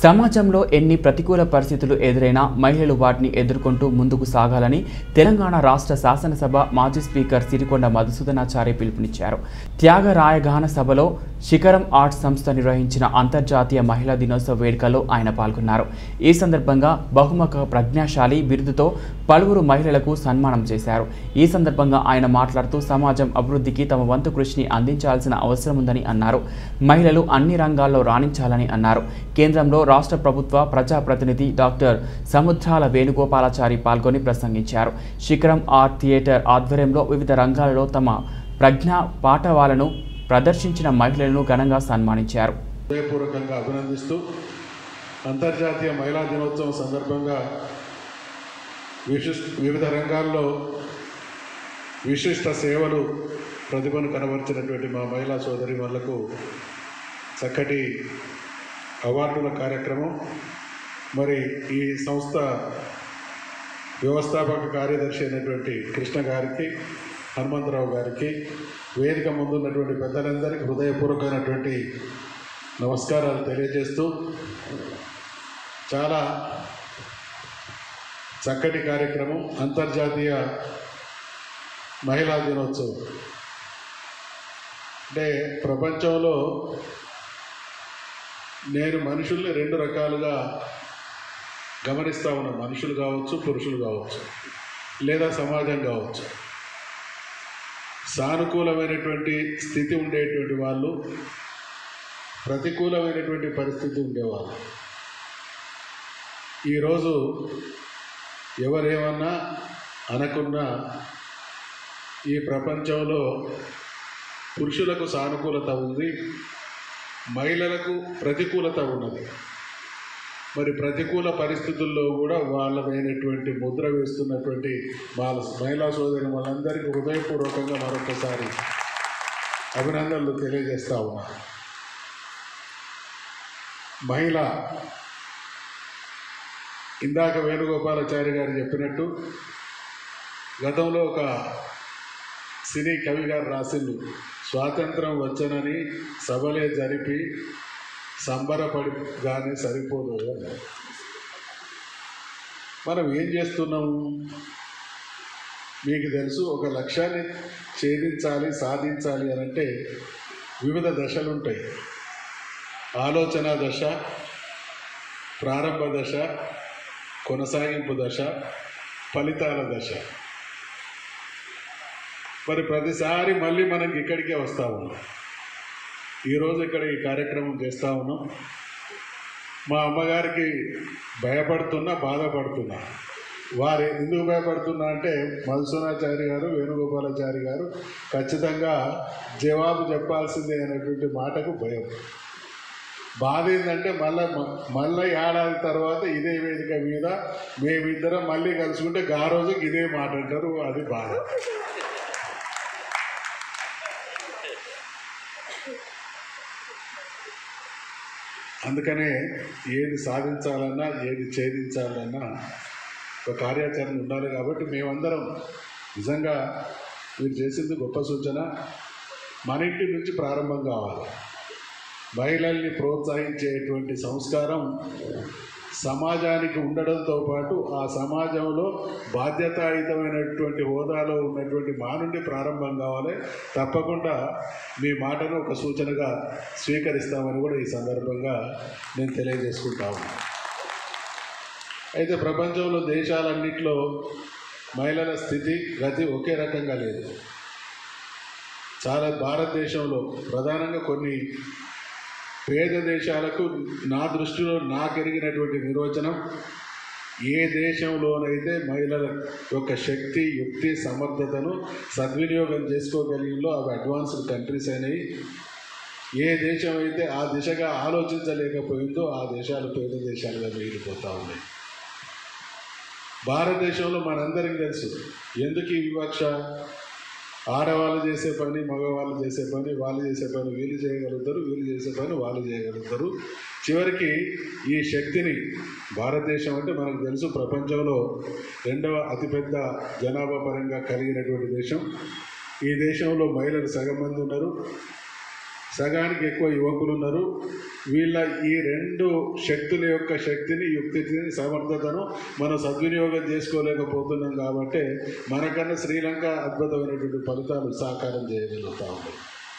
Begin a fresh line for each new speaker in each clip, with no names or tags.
సమాజంలో ఎన్ని ప్రతికూల పరిస్థితులు ఎదురైనా మహిళలు వాటిని ఎదుర్కొంటూ ముందుకు సాగాలని తెలంగాణ రాష్ట్ర శాసనసభ మాజీ స్పీకర్ సిరికొండ మధుసూదనాచారి పిలుపునిచ్చారు త్యాగరాయగాన సభలో శిఖరం ఆర్ట్స్ సంస్థ నిర్వహించిన అంతర్జాతీయ మహిళా దినోత్సవ వేడుకల్లో ఆయన పాల్గొన్నారు ఈ సందర్భంగా బహుముఖ ప్రజ్ఞాశాలి బిరుదుతో పలువురు మహిళలకు సన్మానం చేశారు ఈ సందర్భంగా ఆయన మాట్లాడుతూ సమాజం అభివృద్ధికి తమ వంతు కృషిని అందించాల్సిన అవసరం ఉందని అన్నారు మహిళలు అన్ని రంగాల్లో రాణించాలని అన్నారు కేంద్రంలో రాష్ట్ర ప్రభుత్వ ప్రజాప్రతినిధి డాక్టర్ సముద్రాల వేణుగోపాలాచారి పాల్గొని ప్రసంగించారు శిఖరం ఆర్ట్ థియేటర్ ఆధ్వర్యంలో వివిధ రంగాలలో తమ ప్రజ్ఞా పాఠవాలను ప్రదర్శించిన మహిళలను ఘనంగా సన్మానించారు
హృదయపూర్వకంగా అభినందిస్తూ అంతర్జాతీయ మహిళా దినోత్సవం సందర్భంగా విశిష్ట వివిధ రంగాల్లో విశిష్ట సేవలు ప్రతిభను కనబరిచినటువంటి మా మహిళా సోదరి వాళ్ళకు చక్కటి అవార్డుల కార్యక్రమం మరి ఈ సంస్థ వ్యవస్థాపక కార్యదర్శి అయినటువంటి కృష్ణ గారికి హనుమంతరావు గారికి వేదిక ముందున్నటువంటి పెద్దలందరికీ హృదయపూర్వకమైనటువంటి నమస్కారాలు తెలియజేస్తూ చాలా చక్కటి కార్యక్రమం అంతర్జాతీయ మహిళా దినోత్సవం అంటే ప్రపంచంలో నేను మనుషుల్ని రెండు రకాలుగా గమనిస్తూ ఉన్న మనుషులు కావచ్చు పురుషులు కావచ్చు లేదా సమాజం కావచ్చు సానుకూలమైనటువంటి స్థితి ఉండేటువంటి వాళ్ళు ప్రతికూలమైనటువంటి పరిస్థితి ఉండేవాళ్ళు ఈరోజు ఎవరేమన్నా అనకున్నా ఈ ప్రపంచంలో పురుషులకు సానుకూలత ఉంది మహిళలకు ప్రతికూలత ఉన్నది మరి ప్రతికూల పరిస్థితుల్లో కూడా వాళ్ళదైనటువంటి ముద్ర వేస్తున్నటువంటి వాళ్ళ మహిళా సోదరి వాళ్ళందరికీ హృదయపూర్వకంగా మరొకసారి అభినందనలు తెలియజేస్తా ఉన్నా మహిళ ఇందాక వేణుగోపాలాచారి గారు చెప్పినట్టు గతంలో ఒక సినీ కవి గారు రాసిండు స్వాతంత్రం వచ్చనని సభలే జరిపి సంబరపడి కానీ సరిపోదు అన్నారు. మనం ఏం చేస్తున్నాము మీకు తెలుసు ఒక లక్ష్యాన్ని ఛేదించాలి సాధించాలి అని అంటే వివిధ దశలు ఉంటాయి ఆలోచన దశ ప్రారంభ దశ కొనసాగింపు దశ ఫలితాల దశ మరి ప్రతిసారి మళ్ళీ మనకి ఇక్కడికే వస్తూ ఉన్నాం ఈరోజు ఇక్కడ ఈ కార్యక్రమం చేస్తూ ఉన్నాం మా అమ్మగారికి భయపడుతున్నా బాధపడుతున్నా వారు ఎందుకు భయపడుతున్నా అంటే మధుసూనాచారి గారు వేణుగోపాలాచారి గారు ఖచ్చితంగా జవాబు చెప్పాల్సిందే అనేటువంటి మాటకు భయం బాధ ఏంటంటే మళ్ళీ మళ్ళీ ఏడాది తర్వాత ఇదే వేదిక మీద మేమిద్దరం మళ్ళీ కలుసుకుంటే ఆ రోజుకి ఇదే మాట అంటారు అది బాధ అందుకనే ఏది సాధించాలన్నా ఏది ఛేదించాలన్నా ఒక కార్యాచరణ ఉండాలి కాబట్టి మేమందరం నిజంగా మీరు చేసింది గొప్ప సూచన మన ఇంటి నుంచి ప్రారంభం కావాలి మహిళల్ని ప్రోత్సహించేటువంటి సంస్కారం సమాజానికి ఉండడంతో పాటు ఆ సమాజంలో బాధ్యతాయుతమైనటువంటి హోదాలో ఉన్నటువంటి మా నుండి ప్రారంభం కావాలి తప్పకుండా మీ మాటను ఒక సూచనగా స్వీకరిస్తామని కూడా ఈ సందర్భంగా నేను తెలియజేసుకుంటా ఉన్నాను అయితే ప్రపంచంలో దేశాలన్నింటిలో మహిళల స్థితి గతి ఒకే రకంగా లేదు చాలా భారతదేశంలో ప్రధానంగా కొన్ని పేద దేశాలకు నా దృష్టిలో నాకు ఎరిగినటువంటి నిర్వచనం ఏ దేశంలోనైతే మహిళల యొక్క శక్తి యుక్తి సమర్థతను సద్వినియోగం చేసుకోగలిగిందో అవి అడ్వాన్స్డ్ కంట్రీస్ అయినాయి ఏ దేశం అయితే ఆ దిశగా ఆలోచించలేకపోయిందో ఆ దేశాలు పేద దేశాలుగా మిగిలిపోతూ ఉన్నాయి భారతదేశంలో మనందరికీ తెలుసు ఎందుకు ఈ వివక్ష ఆడవాళ్ళు చేసే పని మగవాళ్ళు చేసే పని వాళ్ళు చేసే పని వీళ్ళు చేయగలుగుతారు వీళ్ళు చేసే పని వాళ్ళు చేయగలుగుతారు చివరికి ఈ శక్తిని భారతదేశం అంటే మనకు తెలుసు ప్రపంచంలో రెండవ అతిపెద్ద జనాభా పరంగా కలిగినటువంటి దేశం ఈ దేశంలో మహిళలు సగం మంది ఉన్నారు సగానికి ఎక్కువ యువకులు ఉన్నారు వీళ్ళ ఈ రెండు శక్తుల యొక్క శక్తిని యుక్తిని సమర్థతను మనం సద్వినియోగం చేసుకోలేకపోతున్నాం కాబట్టి మనకన్నా శ్రీలంక అద్భుతమైనటువంటి ఫలితాలు సాకారం చేయగలుగుతా ఉన్నాయి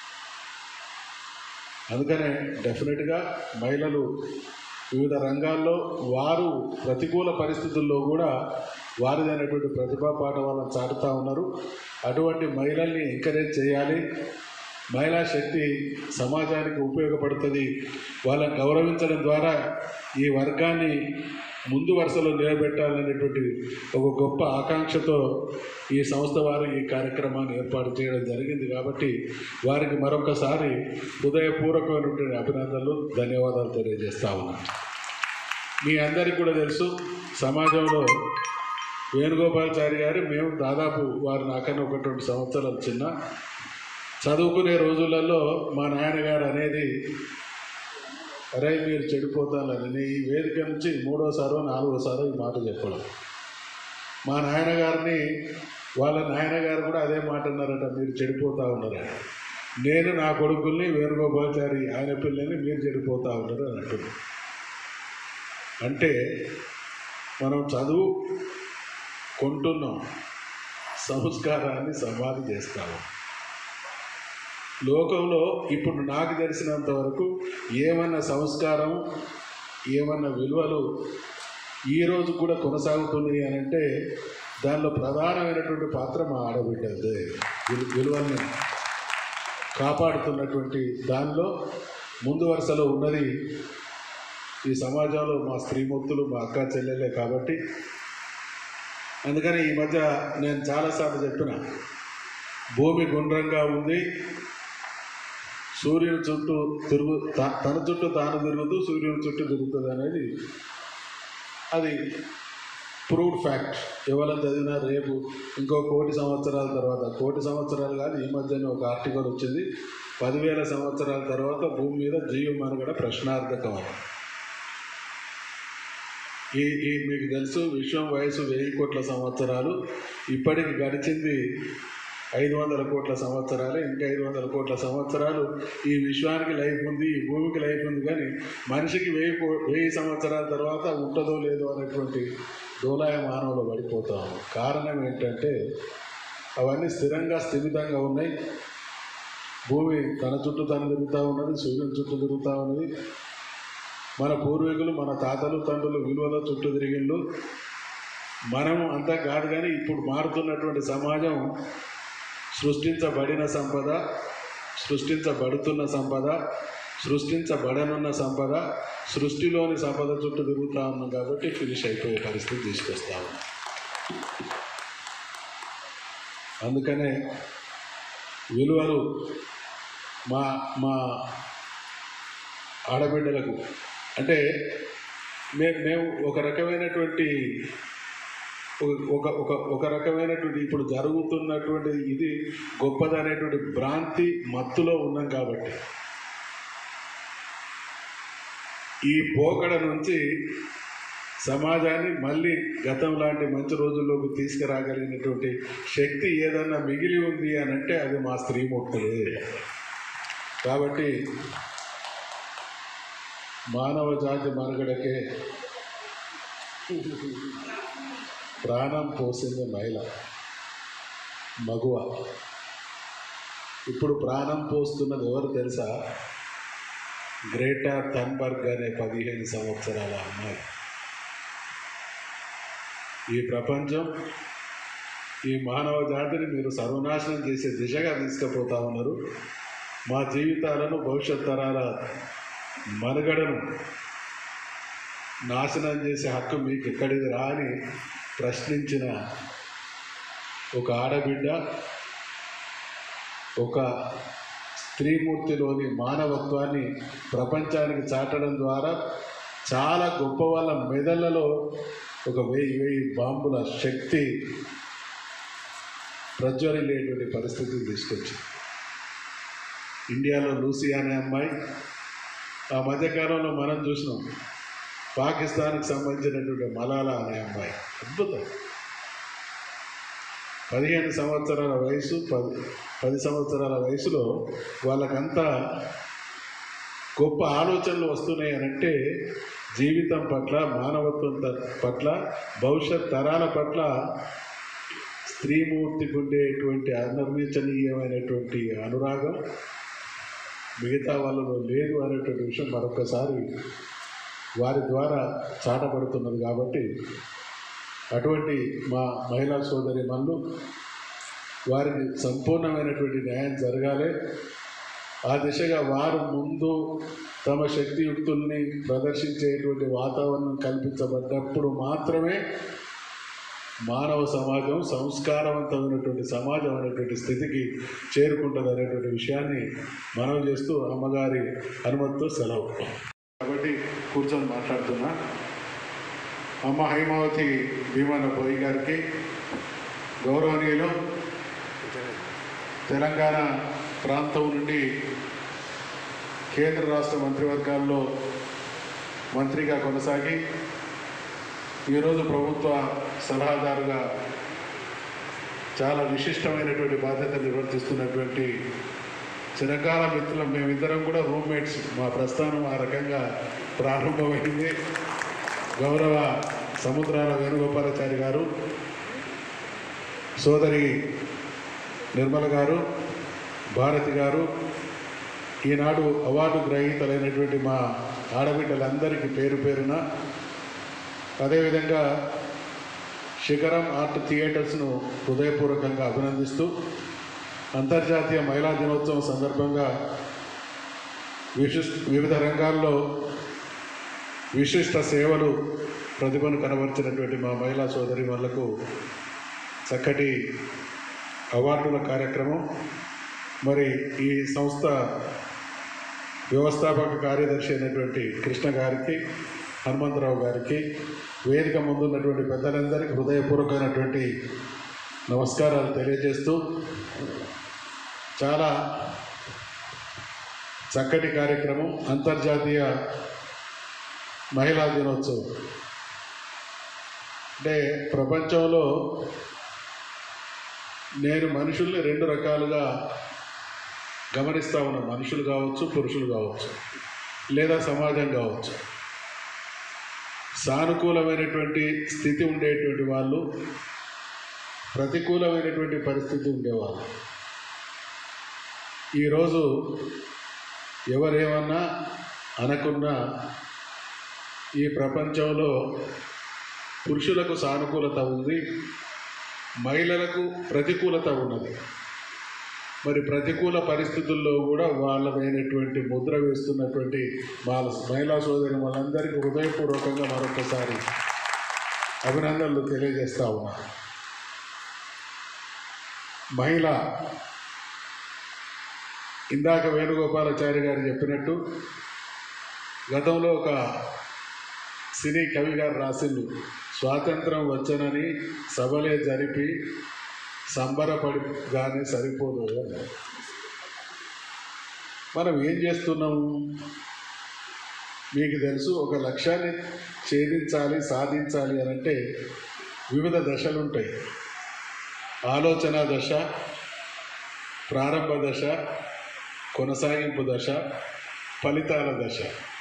అందుకనే డెఫినెట్గా మహిళలు వివిధ రంగాల్లో వారు ప్రతికూల పరిస్థితుల్లో కూడా వారిదైనటువంటి ప్రతిభా పాఠవాలను చాటుతూ ఉన్నారు అటువంటి మహిళల్ని ఎంకరేజ్ చేయాలి మహిళా శక్తి సమాజానికి ఉపయోగపడుతుంది వాళ్ళని గౌరవించడం ద్వారా ఈ వర్గాన్ని ముందు వరుసలో నిలబెట్టాలనేటువంటి ఒక గొప్ప ఆకాంక్షతో ఈ సంస్థ వారు ఈ కార్యక్రమాన్ని ఏర్పాటు చేయడం జరిగింది కాబట్టి వారికి మరొకసారి హృదయపూర్వకమైనటువంటి అభినందనలు ధన్యవాదాలు తెలియజేస్తా ఉన్నాను మీ అందరికీ కూడా తెలుసు సమాజంలో వేణుగోపాలాచారి గారు మేము దాదాపు వారు నాకన్నా ఒకటి రెండు సంవత్సరాలు చిన్న చదువుకునే రోజులలో మా నాన్నగారు అనేది అరే మీరు చెడిపోతానని నేను ఈ వేదిక నుంచి మూడోసారో నాలుగోసారో ఈ మాట చెప్పడం మా నాయనగారిని వాళ్ళ నాయనగారు కూడా అదే మాట అన్నారట మీరు చెడిపోతూ ఉన్నారని నేను నా కొడుకుల్ని వేణుగోపాలాచారి ఆయన పిల్లల్ని మీరు చెడిపోతూ ఉన్నారు అని అంటున్నాను అంటే మనం చదువు కొంటున్నాం సంస్కారాన్ని సమాధి చేస్తాము లోకంలో ఇప్పుడు నాకు తెలిసినంత వరకు ఏమన్నా సంస్కారం ఏమన్నా విలువలు ఈరోజు కూడా కొనసాగుతున్నాయి అని అంటే దానిలో ప్రధానమైనటువంటి పాత్ర మా ఆడబిడ్డదే విలు విలువల్ని కాపాడుతున్నటువంటి దానిలో ముందు వరుసలో ఉన్నది ఈ సమాజంలో మా స్త్రీమూర్తులు మా అక్క చెల్లెలే కాబట్టి అందుకని ఈ మధ్య నేను చాలాసార్లు చెప్పిన భూమి గుండ్రంగా ఉంది సూర్యుని చుట్టూ తిరుగు త- తన చుట్టూ తాను తిరుగుతూ సూర్యుని చుట్టూ తిరుగుతుంది అనేది అది ప్రూవ్డ్ ఫ్యాక్ట్ ఎవరైనా చదివినా రేపు ఇంకో కోటి సంవత్సరాల తర్వాత కోటి సంవత్సరాలు కాదు ఈ మధ్యనే ఒక ఆర్టికల్ వచ్చింది పదివేల సంవత్సరాల తర్వాత భూమి మీద జీవం మనుగడ ప్రశ్నార్థకం అని. ఈ ఈ మీకు తెలుసు విశ్వం వయసు వెయ్యి కోట్ల సంవత్సరాలు ఇప్పటికి గడిచింది ఐదు వందల కోట్ల సంవత్సరాలే ఇంకా ఐదు వందల కోట్ల సంవత్సరాలు ఈ విశ్వానికి లైఫ్ ఉంది ఈ భూమికి లైఫ్ ఉంది కానీ మనిషికి వెయ్యి కో వెయ్యి సంవత్సరాల తర్వాత ఉంటుందో లేదో అనేటువంటి డోలాయ మానవులు పడిపోతాము కారణం ఏంటంటే అవన్నీ స్థిరంగా స్థిమితంగా ఉన్నాయి భూమి తన చుట్టూ తను తిరుగుతూ ఉన్నది సూర్యుని చుట్టూ తిరుగుతూ ఉన్నది మన పూర్వీకులు మన తాతలు తండ్రులు విలువల చుట్టూ తిరిగిండు మనం అంతా కాదు కానీ ఇప్పుడు మారుతున్నటువంటి సమాజం సృష్టించబడిన సంపద సృష్టించబడుతున్న సంపద సృష్టించబడనున్న సంపద సృష్టిలోని సంపద చుట్టూ తిరుగుతూ ఉన్నాం కాబట్టి ఫినిష్ అయిపోయే పరిస్థితి తీసుకొస్తా ఉన్నాం అందుకనే విలువలు మా మా ఆడబిడ్డలకు అంటే మేము మేము ఒక రకమైనటువంటి ఒక- ఒక ఒక ఒక రకమైనటువంటి ఇప్పుడు జరుగుతున్నటువంటి ఇది గొప్పదనేటువంటి భ్రాంతి మత్తులో ఉన్నాం కాబట్టి ఈ పోకడ నుంచి సమాజాన్ని మళ్ళీ గతం లాంటి మంచి రోజుల్లోకి తీసుకురాగలిగినటువంటి శక్తి ఏదన్నా మిగిలి ఉంది అని అంటే అది మా స్త్రీమూర్తులే కాబట్టి మానవ జాతి మనుగడకే ప్రాణం పోసింది మహిళ మగువ ఇప్పుడు ప్రాణం పోస్తున్నది ఎవరు తెలుసా గ్రేటా థన్బర్గ్ అనే పదిహేను సంవత్సరాల అమ్మాయి ఈ ప్రపంచం ఈ మానవ జాతిని మీరు సర్వనాశనం చేసే దిశగా తీసుకుపోతా ఉన్నారు మా జీవితాలను భవిష్యత్ తరాల మనుగడను నాశనం చేసే హక్కు మీకు ఎక్కడిది రా అని ప్రశ్నించిన ఒక ఆడబిడ్డ ఒక స్త్రీమూర్తిలోని మానవత్వాన్ని ప్రపంచానికి చాటడం ద్వారా చాలా గొప్ప వాళ్ళ మెదళ్లలో ఒక వెయ్యి వెయ్యి బాంబుల శక్తి ప్రజ్వరిల్లేటువంటి పరిస్థితిని తీసుకొచ్చింది ఇండియాలో లూసీ అనే అమ్మాయి ఆ మధ్యకాలంలో మనం చూసినాం పాకిస్తాన్కి సంబంధించినటువంటి మలాలా అనే అమ్మాయి అద్భుతం పదిహేను సంవత్సరాల వయసు పది పది సంవత్సరాల వయసులో వాళ్ళకంతా గొప్ప ఆలోచనలు వస్తున్నాయి అని అంటే జీవితం పట్ల మానవత్వం త- పట్ల భవిష్యత్ తరాల పట్ల స్త్రీమూర్తికి ఉండేటువంటి అనిర్వచనీయమైనటువంటి అనురాగం మిగతా వాళ్ళలో లేదు అనేటువంటి విషయం మరొకసారి వారి ద్వారా చాటపడుతున్నది కాబట్టి అటువంటి మా మహిళా సోదరి మన్ను వారికి సంపూర్ణమైనటువంటి న్యాయం జరగాలి ఆ దిశగా వారు ముందు తమ శక్తియుక్తుల్ని ప్రదర్శించేటువంటి వాతావరణం కల్పించబడ్డప్పుడు మాత్రమే మానవ సమాజం సంస్కారవంతమైనటువంటి సమాజం అనేటువంటి స్థితికి చేరుకుంటుంది అనేటువంటి విషయాన్ని మనం చేస్తూ అమ్మగారి అనుమతితో సెలవు కాబట్టి కూర్చొని మాట్లాడుతున్నా అమ్మ హైమావతి భీమన్న బోయి గారికి గౌరవనీయులు తెలంగాణ ప్రాంతం నుండి కేంద్ర రాష్ట్ర మంత్రివర్గాల్లో మంత్రిగా కొనసాగి ఈరోజు ప్రభుత్వ సలహాదారుగా చాలా విశిష్టమైనటువంటి బాధ్యత నిర్వర్తిస్తున్నటువంటి చిరకాల మిత్రులం మేమిద్దరం కూడా రూమ్మేట్స్ మా ప్రస్థానం ఆ రకంగా ప్రారంభమైంది గౌరవ సముద్రాల వేణుగోపాలాచారి గారు సోదరి నిర్మల గారు భారతి గారు ఈనాడు అవార్డు గ్రహీతలైనటువంటి మా ఆడబిడ్డలందరికీ పేరు పేరున అదేవిధంగా శిఖరం ఆర్ట్ థియేటర్స్ను హృదయపూర్వకంగా అభినందిస్తూ అంతర్జాతీయ మహిళా దినోత్సవం సందర్భంగా విశిష్ట వివిధ రంగాల్లో విశిష్ట సేవలు ప్రతిభను కనబరిచినటువంటి మా మహిళా సోదరి వాళ్ళకు చక్కటి అవార్డుల కార్యక్రమం మరి ఈ సంస్థ వ్యవస్థాపక కార్యదర్శి అయినటువంటి కృష్ణ గారికి హనుమంతరావు గారికి వేదిక ముందున్నటువంటి పెద్దలందరికీ హృదయపూర్వకమైనటువంటి నమస్కారాలు తెలియజేస్తూ చాలా చక్కటి కార్యక్రమం అంతర్జాతీయ మహిళా దినోత్సవం అంటే ప్రపంచంలో నేను మనుషుల్ని రెండు రకాలుగా గమనిస్తూ ఉన్నాను మనుషులు కావచ్చు పురుషులు కావచ్చు లేదా సమాజం కావచ్చు సానుకూలమైనటువంటి స్థితి ఉండేటువంటి వాళ్ళు ప్రతికూలమైనటువంటి పరిస్థితి ఉండేవాళ్ళు ఈరోజు ఎవరేమన్నా అనకున్నా ఈ ప్రపంచంలో పురుషులకు సానుకూలత ఉంది మహిళలకు ప్రతికూలత ఉన్నది మరి ప్రతికూల పరిస్థితుల్లో కూడా వాళ్ళదైనటువంటి ముద్ర వేస్తున్నటువంటి వాళ్ళ మహిళా సోదరి వాళ్ళందరికీ హృదయపూర్వకంగా మరొకసారి అభినందనలు తెలియజేస్తా ఉన్నా మహిళ ఇందాక వేణుగోపాలాచారి గారు చెప్పినట్టు గతంలో ఒక సినీ కవి గారు రాసిండు స్వాతంత్రం వచ్చనని సభలే జరిపి సంబరపడి కానీ సరిపోదు అన్నారు. మనం ఏం చేస్తున్నాము మీకు తెలుసు ఒక లక్ష్యాన్ని ఛేదించాలి సాధించాలి అని అంటే వివిధ దశలు ఉంటాయి ఆలోచన దశ ప్రారంభ దశ కొనసాగింపు దశ ఫలితాల దశ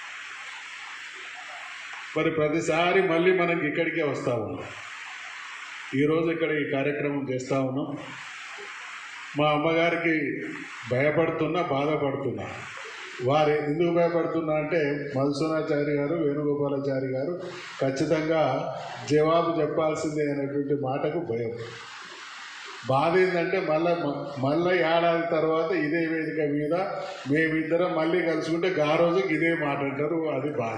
మరి ప్రతిసారి మళ్ళీ మనం ఇక్కడికే వస్తా ఉన్నాం ఈరోజు ఇక్కడ ఈ కార్యక్రమం చేస్తూ ఉన్నాం మా అమ్మగారికి భయపడుతున్నా బాధపడుతున్నా వారు ఎందుకు భయపడుతున్నా అంటే మధుసూనాచారి గారు వేణుగోపాలాచారి గారు ఖచ్చితంగా జవాబు చెప్పాల్సిందే అనేటువంటి మాటకు భయం బాధ ఏంటంటే మళ్ళీ మళ్ళీ ఏడాది తర్వాత ఇదే వేదిక మీద మేమిద్దరం మళ్ళీ కలుసుకుంటే గా రోజుకి ఇదే మాట అంటారు అది బాధ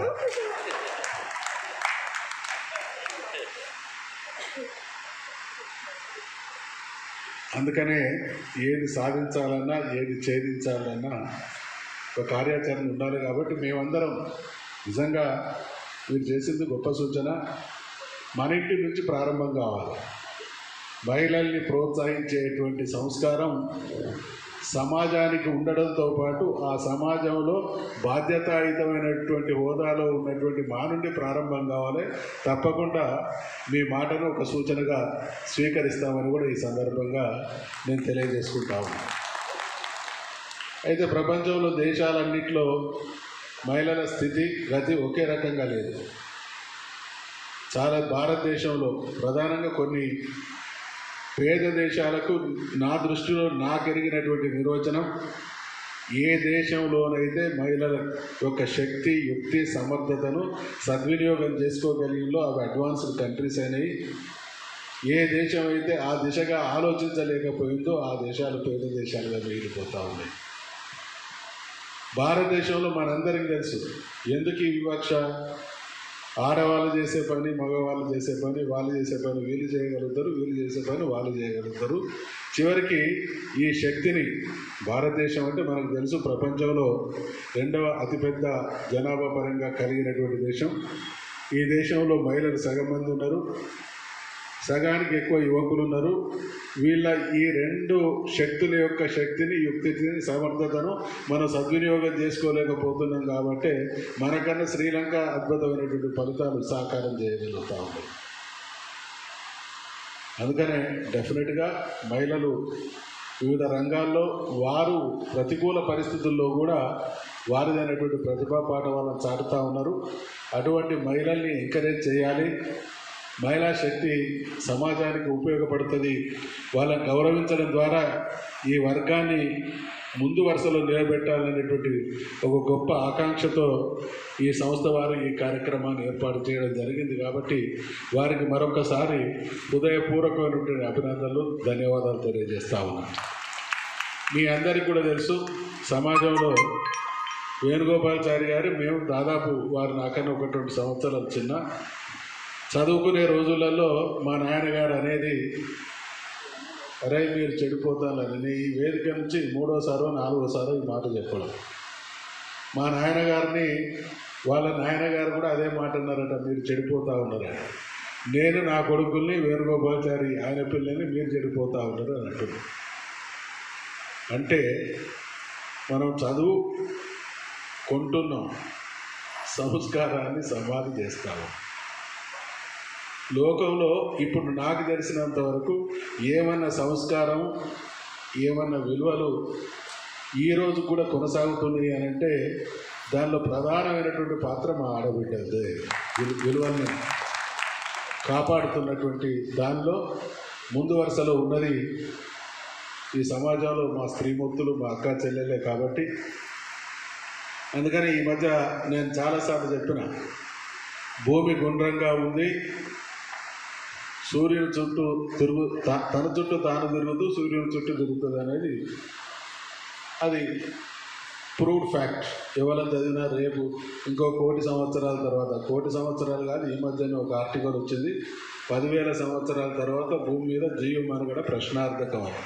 అందుకనే ఏది సాధించాలన్నా ఏది ఛేదించాలన్నా ఒక కార్యాచరణ ఉండాలి కాబట్టి మేమందరం నిజంగా మీరు చేసింది గొప్ప సూచన మన ఇంటి నుంచి ప్రారంభం కావాలి మహిళల్ని ప్రోత్సహించేటువంటి సంస్కారం సమాజానికి ఉండడంతో పాటు ఆ సమాజంలో బాధ్యతాయుతమైనటువంటి హోదాలో ఉన్నటువంటి మా నుండి ప్రారంభం కావాలి తప్పకుండా మీ మాటను ఒక సూచనగా స్వీకరిస్తామని కూడా ఈ సందర్భంగా నేను తెలియజేసుకుంటా ఉన్నాను అయితే ప్రపంచంలో దేశాలన్నింటిలో మహిళల స్థితి గతి ఒకే రకంగా లేదు చాలా భారతదేశంలో ప్రధానంగా కొన్ని పేద దేశాలకు నా దృష్టిలో నాకు ఎరిగినటువంటి నిర్వచనం ఏ దేశంలోనైతే మహిళల యొక్క శక్తి యుక్తి సమర్థతను సద్వినియోగం చేసుకోగలిగిందో అవి అడ్వాన్స్డ్ కంట్రీస్ అయినాయి ఏ దేశం అయితే ఆ దిశగా ఆలోచించలేకపోయిందో ఆ దేశాలు పేద దేశాలుగా మిగిలిపోతూ ఉన్నాయి భారతదేశంలో మనందరికీ తెలుసు ఎందుకు ఈ వివక్ష ఆడవాళ్ళు చేసే పని మగవాళ్ళు చేసే పని వాళ్ళు చేసే పని వీళ్ళు చేయగలుగుతారు వీళ్ళు చేసే పని వాళ్ళు చేయగలుగుతారు చివరికి ఈ శక్తిని భారతదేశం అంటే మనకు తెలుసు ప్రపంచంలో రెండవ అతిపెద్ద జనాభా పరంగా కలిగినటువంటి దేశం ఈ దేశంలో మహిళలు సగం మంది ఉన్నారు సగానికి ఎక్కువ యువకులు ఉన్నారు వీళ్ళ ఈ రెండు శక్తుల యొక్క శక్తిని యుక్తిని సమర్థతను మనం సద్వినియోగం చేసుకోలేకపోతున్నాం కాబట్టి మనకన్నా శ్రీలంక అద్భుతమైనటువంటి ఫలితాలు సాకారం చేయగలుగుతా ఉన్నాయి అందుకనే డెఫినెట్గా మహిళలు వివిధ రంగాల్లో వారు ప్రతికూల పరిస్థితుల్లో కూడా వారిదైనటువంటి ప్రతిభా పాఠవాలను చాటుతూ ఉన్నారు అటువంటి మహిళల్ని ఎంకరేజ్ చేయాలి మహిళా శక్తి సమాజానికి ఉపయోగపడుతుంది వాళ్ళని గౌరవించడం ద్వారా ఈ వర్గాన్ని ముందు వరుసలో నిలబెట్టాలనేటువంటి ఒక గొప్ప ఆకాంక్షతో ఈ సంస్థ వారు ఈ కార్యక్రమాన్ని ఏర్పాటు చేయడం జరిగింది కాబట్టి వారికి మరొకసారి హృదయపూర్వకమైనటువంటి అభినందనలు ధన్యవాదాలు తెలియజేస్తా ఉన్నాను మీ అందరికీ కూడా తెలుసు సమాజంలో వేణుగోపాలాచారి గారు మేము దాదాపు వారు నాకన్నా ఒకటి రెండు సంవత్సరాలు చిన్న చదువుకునే రోజులలో మా నాన్నగారు అనేది అరే మీరు చెడిపోతానని నేను ఈ వేదిక నుంచి మూడోసారో నాలుగోసారో ఈ మాట చెప్పడం మా నాయనగారిని వాళ్ళ నాయనగారు కూడా అదే మాట అన్నారట మీరు చెడిపోతూ ఉన్నారని నేను నా కొడుకుల్ని వేణుగోపాలాచారి ఆయన పిల్లల్ని మీరు చెడిపోతూ ఉన్నారు అని అంటున్నాను అంటే మనం చదువు కొంటున్నాం సంస్కారాన్ని సమాధి చేస్తాము లోకంలో ఇప్పుడు నాకు తెలిసినంత వరకు ఏమన్నా సంస్కారం ఏమన్నా విలువలు ఈ రోజు కూడా కొనసాగుతున్నాయి అని అంటే దానిలో ప్రధానమైనటువంటి పాత్ర మా ఆడబిడ్డదే విలు- విలువల్ని కాపాడుతున్నటువంటి దానిలో ముందు వరుసలో ఉన్నది ఈ సమాజంలో మా స్త్రీమూర్తులు మా అక్క చెల్లెలే కాబట్టి అందుకని ఈ మధ్య నేను చాలాసార్లు చెప్పిన భూమి గుండ్రంగా ఉంది సూర్యుని చుట్టూ తిరుగు త- తన చుట్టూ తాను తిరుగుతూ సూర్యుని చుట్టూ తిరుగుతుంది అనేది అది ప్రూవ్డ్ ఫ్యాక్ట్ ఎవరైనా చదివినా రేపు ఇంకో కోటి సంవత్సరాల తర్వాత కోటి సంవత్సరాలు కాదు ఈ మధ్యనే ఒక ఆర్టికల్ వచ్చింది పదివేల సంవత్సరాల తర్వాత భూమి మీద జీవ మనుగడ ప్రశ్నార్థకం అని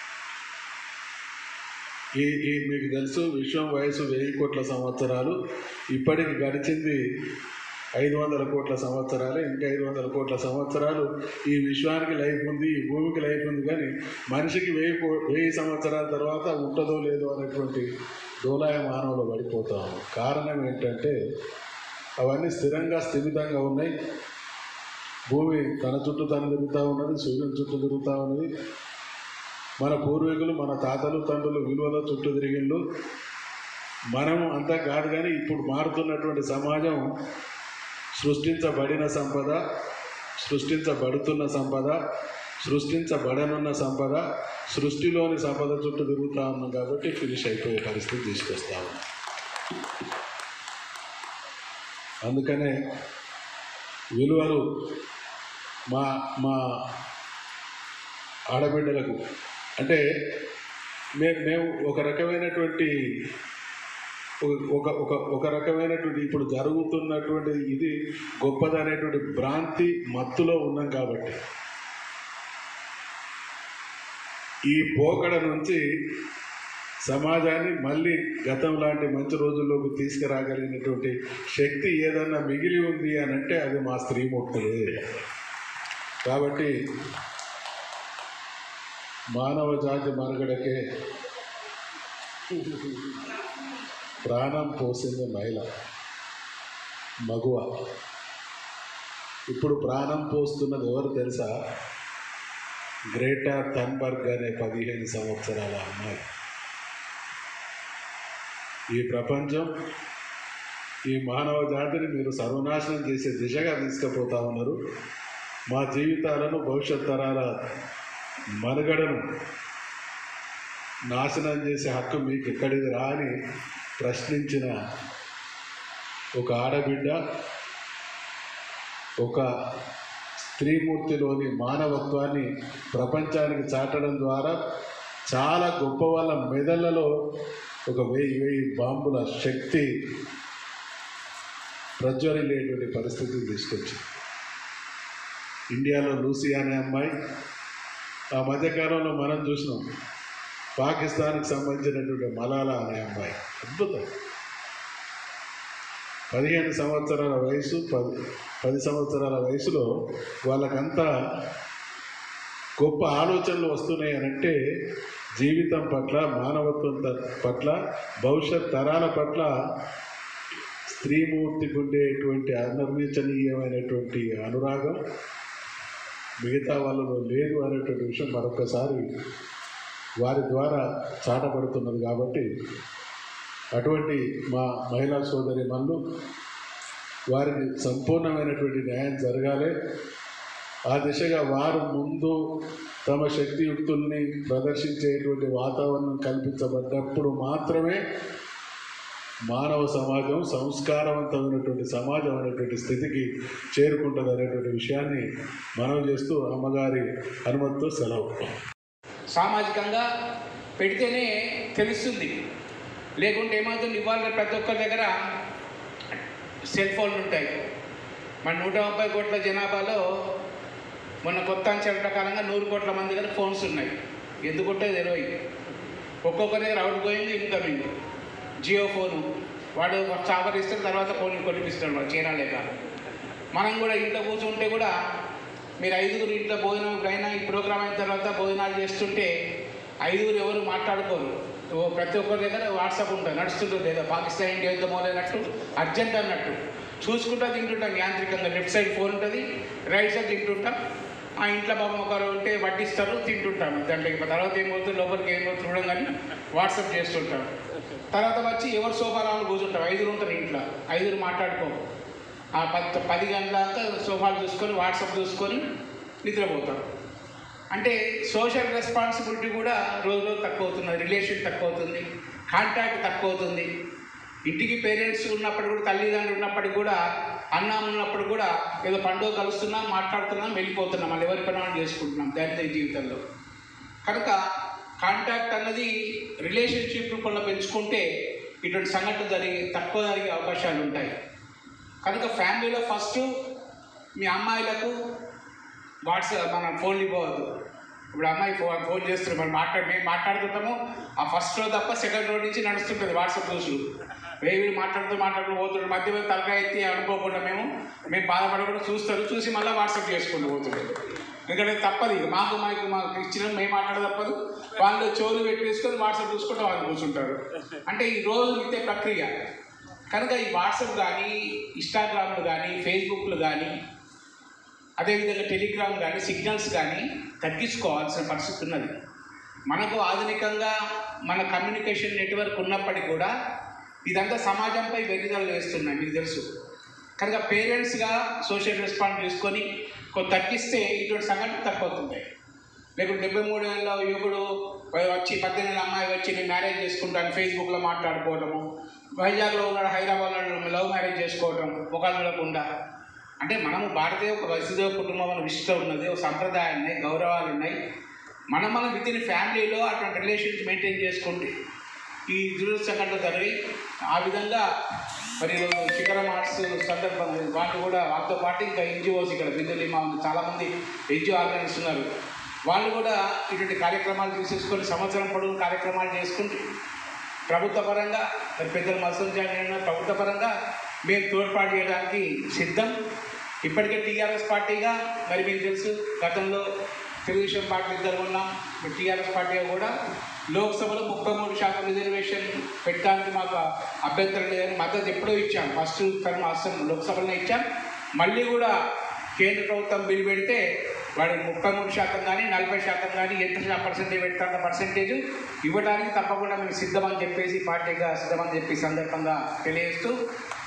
ఈ ఈ మీకు తెలుసు విశ్వం వయసు వెయ్యి కోట్ల సంవత్సరాలు ఇప్పటికి గడిచింది ఐదు వందల కోట్ల సంవత్సరాలు ఇంకా ఐదు వందల కోట్ల సంవత్సరాలు ఈ విశ్వానికి లైఫ్ ఉంది ఈ భూమికి లైఫ్ ఉంది కానీ మనిషికి వెయ్యి కో వెయ్యి సంవత్సరాల తర్వాత ఉంటుందో లేదో అనేటువంటి డోలాయ మానవులు పడిపోతాము కారణం ఏంటంటే అవన్నీ స్థిరంగా స్థిమితంగా ఉన్నాయి భూమి తన చుట్టూ తను తిరుగుతూ ఉన్నది సూర్యుని చుట్టూ తిరుగుతూ ఉన్నది మన పూర్వీకులు మన తాతలు తండ్రులు విలువల చుట్టూ తిరిగిండు మనం అంతా కాదు కానీ ఇప్పుడు మారుతున్నటువంటి సమాజం సృష్టించబడిన సంపద సృష్టించబడుతున్న సంపద సృష్టించబడనున్న సంపద సృష్టిలోని సంపద చుట్టూ తిరుగుతూ ఉన్నాం కాబట్టి ఫినిష్ అయిపోయే పరిస్థితి తీసుకొస్తా ఉన్నాం అందుకనే విలువలు మా మా ఆడబిడ్డలకు అంటే మేము మేము ఒక రకమైనటువంటి ఒక- ఒక ఒక ఒక రకమైనటువంటి ఇప్పుడు జరుగుతున్నటువంటి ఇది గొప్పదనేటువంటి భ్రాంతి మత్తులో ఉన్నాం కాబట్టి ఈ పోకడ నుంచి సమాజాన్ని మళ్ళీ గతం లాంటి మంచి రోజుల్లోకి తీసుకురాగలిగినటువంటి శక్తి ఏదన్నా మిగిలి ఉంది అని అంటే అది మా స్త్రీమూర్తులే కాబట్టి మానవ జాతి మనుగడకే ప్రాణం పోసింది మహిళ మగువ ఇప్పుడు ప్రాణం పోస్తున్నది ఎవరు తెలుసా గ్రేటా థన్బర్గ్ అనే పదిహేను సంవత్సరాల అమ్మాయి ఈ ప్రపంచం ఈ మానవ జాతిని మీరు సర్వనాశనం చేసే దిశగా తీసుకుపోతా ఉన్నారు మా జీవితాలను భవిష్యత్ తరాల మనుగడను నాశనం చేసే హక్కు మీకు ఎక్కడిది రా అని ప్రశ్నించిన ఒక ఆడబిడ్డ ఒక స్త్రీమూర్తిలోని మానవత్వాన్ని ప్రపంచానికి చాటడం ద్వారా చాలా గొప్ప వాళ్ళ మెదళ్లలో ఒక వెయ్యి వెయ్యి బాంబుల శక్తి ప్రజ్వరిల్లేటువంటి పరిస్థితిని తీసుకొచ్చింది ఇండియాలో లూసీ అనే అమ్మాయి ఆ మధ్యకాలంలో మనం చూసినాం పాకిస్తాన్కి సంబంధించినటువంటి మలాలా అనే అమ్మాయి అద్భుతం పదిహేను సంవత్సరాల వయసు పది పది సంవత్సరాల వయసులో వాళ్ళకంతా గొప్ప ఆలోచనలు వస్తున్నాయి అని అంటే జీవితం పట్ల మానవత్వం త- పట్ల భవిష్యత్ తరాల పట్ల స్త్రీమూర్తికి ఉండేటువంటి అనిర్మించనీయమైనటువంటి అనురాగం మిగతా వాళ్ళలో లేదు అనేటువంటి విషయం మరొకసారి వారి ద్వారా చాటపడుతున్నది కాబట్టి అటువంటి మా మహిళా సోదరి మన్ను వారికి సంపూర్ణమైనటువంటి న్యాయం జరగాలి ఆ దిశగా వారు ముందు తమ శక్తియుక్తుల్ని ప్రదర్శించేటువంటి వాతావరణం కల్పించబడ్డప్పుడు మాత్రమే మానవ సమాజం సంస్కారవంతమైనటువంటి సమాజం అనేటువంటి స్థితికి చేరుకుంటుంది అనేటువంటి విషయాన్ని మనం చేస్తూ అమ్మగారి అనుమతితో సెలవు
సామాజికంగా పెడితేనే తెలుస్తుంది లేకుంటే ఏమవుతుంది ఇవాళ ప్రతి ఒక్కరి దగ్గర సెల్ ఫోన్లు ఉంటాయి మన నూట ముప్పై కోట్ల జనాభాలో మొన్న కొత్త అంచనా ప్రకారంగా నూరు కోట్ల మంది దగ్గర ఫోన్స్ ఉన్నాయి ఎందుకుంటే ఇరవై ఒక్కొక్కరి దగ్గర outgoing incoming Jio phone వాడు చాపర్ ఇస్తాడు తర్వాత ఫోన్ కొనిపిస్తాడు వాడు చైనా లేక మనం కూడా ఇంట్లో కూర్చుంటే కూడా మీరు ఐదుగురు ఇంట్లో భోజనం అయినా ఈ ప్రోగ్రామ్ అయిన తర్వాత భోజనాలు చేస్తుంటే ఐదుగురు ఎవరు మాట్లాడుకోరు ఓ ప్రతి ఒక్కరి దగ్గర వాట్సాప్ ఉంటుంది నడుస్తుంటుంది ఏదో పాకిస్తాన్ ఇండియా యుద్ధం మొదలైనట్టు అర్జెంట్ అన్నట్టు చూసుకుంటా తింటుంటాం యాంత్రికంగా లెఫ్ట్ సైడ్ ఫోన్ ఉంటుంది రైట్ సైడ్ తింటుంటాం ఆ ఇంట్లో పాపం ఒకరు ఉంటే వడ్డిస్తారు తింటుంటాం దాంట్లో ఇక తర్వాత ఏమవుతుంది లోపలికి ఏమవుతుంది చూడడం కానీ వాట్సాప్ చేస్తుంటాం తర్వాత వచ్చి ఎవరు సోఫాలో కూర్చుంటాం ఐదుగురు ఉంటారు ఇంట్లో ఐదుగురు మాట్లాడుకో ఆ పది పది గంటల దాకా సోఫాలు చూసుకొని వాట్సాప్ చూసుకొని నిద్రపోతాం అంటే సోషల్ రెస్పాన్సిబిలిటీ కూడా రోజు రోజు తక్కువ అవుతుంది రిలేషన్ తక్కువ అవుతుంది కాంటాక్ట్ తక్కువ అవుతుంది ఇంటికి పేరెంట్స్ ఉన్నప్పుడు కూడా తల్లిదండ్రులు ఉన్నప్పటికి కూడా అన్న ఉన్నప్పుడు కూడా ఏదో పండుగ కలుస్తున్నాం మాట్లాడుతున్నాం వెళ్ళిపోతున్నాం మళ్ళీ ఎవరి పని వాళ్ళు చేసుకుంటున్నాం దైనందిక జీవితంలో కనుక కాంటాక్ట్ అన్నది రిలేషన్షిప్ రూపంలో పెంచుకుంటే ఇటువంటి సంఘటన జరిగి తక్కువ జరిగే అవకాశాలు ఉంటాయి కనుక ఫ్యామిలీలో ఫస్ట్ మీ అమ్మాయిలకు వాట్సాప్ మన ఫోన్లు ఇవ్వవద్దు ఇప్పుడు అమ్మాయి ఫోన్ ఫోన్ చేస్తున్నారు మనం మాట్లాడి మేము మాట్లాడుతుంటాము ఆ ఫస్ట్ రో తప్ప సెకండ్ రో నుంచి నడుస్తుంటుంది వాట్సాప్ చూసులు వేవి మాట్లాడుతూ మాట్లాడుతూ పోతుంటారు మధ్య మధ్య తలకాయ ఎత్తి అనుకోకుండా మేము మేము బాధపడకుండా చూస్తారు చూసి మళ్ళీ వాట్సాప్ చేసుకుంటూ పోతుంటాం ఎందుకంటే తప్పదు ఇక మాకు మాకు మాకు ఇచ్చిన మేము మాట్లాడ తప్పదు వాళ్ళు చెవులు పెట్టేసుకొని వాట్సాప్ చూసుకుంటూ వాళ్ళు కూర్చుంటారు అంటే ఈ రోజు నిత్య ప్రక్రియ కనుక ఈ వాట్సాప్ కానీ ఇన్స్టాగ్రామ్లు కానీ ఫేస్బుక్లు కానీ అదేవిధంగా టెలిగ్రామ్ కానీ సిగ్నల్స్ కానీ తగ్గించుకోవాల్సిన పరిస్థితి ఉన్నది మనకు ఆధునికంగా మన కమ్యూనికేషన్ నెట్వర్క్ ఉన్నప్పటికీ కూడా ఇదంతా సమాజంపై వెలుగుదల వేస్తున్నాయి మీకు తెలుసు కనుక పేరెంట్స్గా సోషల్ రెస్పాన్స్ తీసుకొని కొంత తగ్గిస్తే ఇటువంటి సంఘటన తక్కువవుతుంది లేకుంటే డెబ్బై మూడు ఏళ్ళ యువకుడు వచ్చి పద్దెనిమిది ఏళ్ళ అమ్మాయి వచ్చి నేను మ్యారేజ్ చేసుకుంటాను ఫేస్బుక్లో మాట్లాడుకోవడము వైజాగ్లో ఉన్నాడు హైదరాబాద్లో లవ్ మ్యారేజ్ చేసుకోవడం ఒకళ్ళు చూడకుండా అంటే మనము భారతీయ ఒక వసుదేవ కుటుంబం అనే విశిష్ట ఉన్నది ఒక సంప్రదాయం ఉన్నాయి గౌరవాలు ఉన్నాయి మనం మనం విత్ ఇన్ ఫ్యామిలీలో అటువంటి రిలేషన్స్ మెయింటైన్ చేసుకుంటే ఈ దురద సంఘటన జరిగి ఆ విధంగా మరి ఈరోజు శిఖరం ఆర్ట్స్ సందర్భం వాళ్ళు కూడా వాళ్ళతో పాటు ఇంకా ఎన్జిఓస్ ఇక్కడ బిందులిమా ఉంది చాలామంది ఎన్జిఓ ఆర్గనైజ్ ఉన్నారు వాళ్ళు కూడా ఇటువంటి కార్యక్రమాలు తీసేసుకొని సంవత్సరం పొడవు కార్యక్రమాలు చేసుకుంటూ ప్రభుత్వ పరంగా మరి పెద్దలు మసూద్ జాయిన్ ప్రభుత్వ పరంగా మేము తోడ్పాటు చేయడానికి సిద్ధం ఇప్పటికే టీఆర్ఎస్ పార్టీగా మరి మీకు తెలుసు గతంలో తెలుగుదేశం పార్టీ ఇద్దరు ఉన్నాం ఇప్పుడు టీఆర్ఎస్ పార్టీగా కూడా లోక్సభలో ముప్పై మూడు శాతం రిజర్వేషన్ పెట్టడానికి మాకు అభ్యంతరం లేదని మద్దతు ఎప్పుడో ఇచ్చాం ఫస్ట్ టర్మ్ అసెంబ్లీ లోక్సభలో ఇచ్చాం మళ్ళీ కూడా కేంద్ర ప్రభుత్వం బిల్ పెడితే వాడి ముప్పై మూడు శాతం కానీ నలభై శాతం కానీ ఎంత పర్సెంటేజ్ పెడతాంత పర్సెంటేజ్ ఇవ్వడానికి తప్పకుండా మేము సిద్ధమని చెప్పేసి పార్టీగా సిద్ధమని చెప్పి సందర్భంగా తెలియజేస్తూ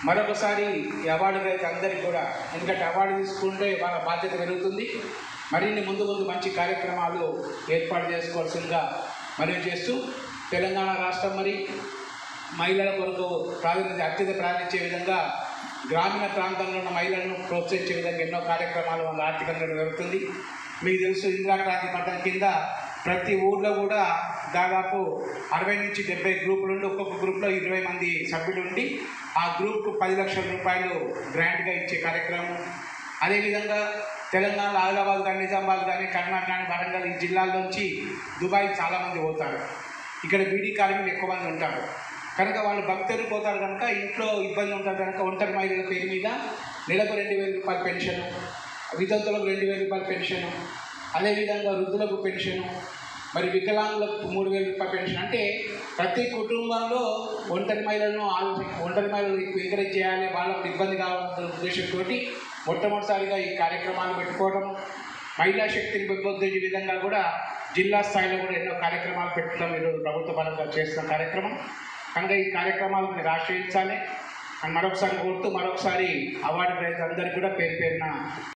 మరొకసారి ఈ అవార్డు రైతు అందరికీ కూడా ఎందుకంటే అవార్డు తీసుకుంటే వాళ్ళ బాధ్యత పెరుగుతుంది మరిన్ని ముందు ముందు మంచి కార్యక్రమాలు ఏర్పాటు చేసుకోవాల్సిందిగా మనవి చేస్తూ తెలంగాణ రాష్ట్రం మరి మహిళల కొరకు ప్రాధాన్యత అత్యంత ప్రాధాన్యత విధంగా గ్రామీణ ప్రాంతంలో ఉన్న మహిళలను ప్రోత్సహించే విధంగా ఎన్నో కార్యక్రమాలు మన ఆర్థికంగా జరుగుతుంది మీకు తెలుసు ఇందిరాక్రాంతి పథకం కింద ప్రతి ఊర్లో కూడా దాదాపు అరవై నుంచి డెబ్బై గ్రూపులు ఉండి ఒక్కొక్క గ్రూప్లో ఇరవై మంది సభ్యులు ఉండి ఆ గ్రూప్కు పది లక్షల రూపాయలు గ్రాంట్గా ఇచ్చే కార్యక్రమం అదేవిధంగా తెలంగాణ ఆదిలాబాద్ కానీ నిజామాబాద్ కానీ కర్ణాటక కానీ వరంగల్ ఈ జిల్లాల్లోంచి దుబాయ్ చాలామంది పోతారు ఇక్కడ బీడీ కార్మికులు ఎక్కువ మంది ఉంటారు కనుక వాళ్ళు భక్తులు పోతారు కనుక ఇంట్లో ఇబ్బంది ఉంటుంది కనుక ఒంటరి మహిళల పేరు మీద నెలకు రెండు వేల రూపాయల పెన్షను వితంతులకు రెండు వేల రూపాయల పెన్షను అదేవిధంగా వృద్ధులకు పెన్షను మరి వికలాంగులకు మూడు వేల రూపాయల పెన్షన్ అంటే ప్రతి కుటుంబంలో ఒంటరి మహిళలను ఆలోచన ఒంటరి మహిళలు ఎంకరేజ్ చేయాలి వాళ్ళకు ఇబ్బంది కావాలన్న ఉద్దేశంతో మొట్టమొదటిసారిగా ఈ కార్యక్రమాలు పెట్టుకోవడం మహిళా శక్తిని పెంపొందించే విధంగా కూడా జిల్లా స్థాయిలో కూడా ఎన్నో కార్యక్రమాలు పెట్టడం ఈరోజు ప్రభుత్వ పరంగా చేస్తున్న కార్యక్రమం కనుక ఈ కార్యక్రమాలను మీరు ఆశ్రయించాలి అని మరొకసారి కోరుతూ మరొకసారి అవార్డు రైతు అందరికీ కూడా పేరు పేరున